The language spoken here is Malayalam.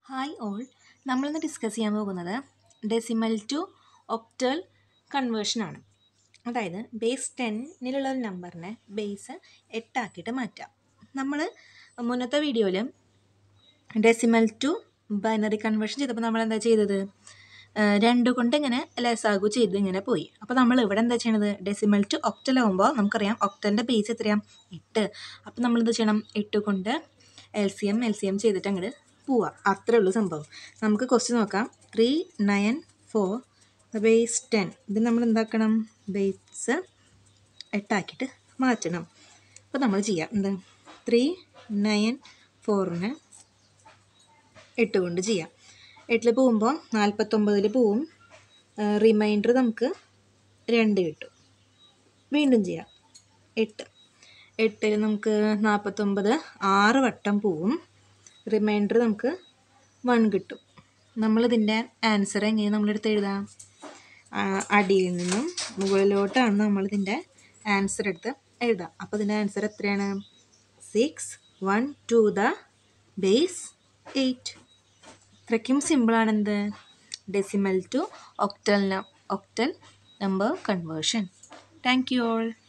ഹായ് ഓൾ നമ്മളിന്ന് ഡിസ്കസ് ചെയ്യാൻ പോകുന്നത് ഡെസിമൽ ടു ഒക്ടൽ കൺവേർഷനാണ് അതായത് ബേസ് ടെന്നിലുള്ള ഒരു നമ്പറിനെ ബേസ് എട്ടാക്കിയിട്ട് മാറ്റാം നമ്മൾ മുന്നത്തെ വീഡിയോയിൽ ഡെസിമൽ ടു ബൈനറി കൺവേർഷൻ ചെയ്തപ്പോൾ നമ്മൾ എന്താ ചെയ്തത് ഏഹ് രണ്ട് കൊണ്ട് ഇങ്ങനെ ലെസാഗു ചെയ്ത് ഇങ്ങനെ പോയി അപ്പോൾ നമ്മൾ ഇവിടെ എന്താ ചെയ്യണത് ഡെസിമൽ ടു ഒക്ടൽ ആകുമ്പോൾ നമുക്കറിയാം ഒക്ടലിൻ്റെ ബേസ് എത്രയാണ് എട്ട് അപ്പോൾ നമ്മൾ എന്ത് ചെയ്യണം എട്ട് കൊണ്ട് L C M L C M ചെയ്തിട്ട് അങ്ങോട്ട് പോവാം അത്രേ ഉള്ളൂ സംഭവം നമുക്ക് ക്വസ്റ്റ്യൻ നോക്കാം three nine four base ten ഇത് നമ്മൾ എന്താക്കണം ബേസ് എട്ടാക്കിയിട്ട് മാറ്റണം അപ്പോൾ നമ്മൾ ചെയ്യാം എന്താ ത്രീ നയൻ ഫോറിന് എട്ട് കൊണ്ട് ചെയ്യാം എട്ടിൽ പോകുമ്പോൾ നാൽപ്പത്തൊമ്പതിൽ പോവും റിമൈൻഡർ നമുക്ക് രണ്ട് കിട്ടും വീണ്ടും ചെയ്യാം എട്ട് എട്ടിൽ നമുക്ക് നാൽപ്പത്തൊമ്പത് ആറ് വട്ടം പോവും റിമൈൻഡർ നമുക്ക് വൺ കിട്ടും നമ്മളിതിൻ്റെ ആൻസർ എങ്ങനെ നമ്മളെടുത്ത് എഴുതാം ആ, അടിയിൽ നിന്നും മുകളിലോട്ടാണ് നമ്മളിതിൻ്റെ ആൻസർ എടുത്ത് എഴുതാം അപ്പോൾ ഇതിൻ്റെ ആൻസർ എത്രയാണ് six one two the base eight ഇത്രയ്ക്കും സിമ്പിളാണ് എന്ത് decimal to octal octal number conversion thank you all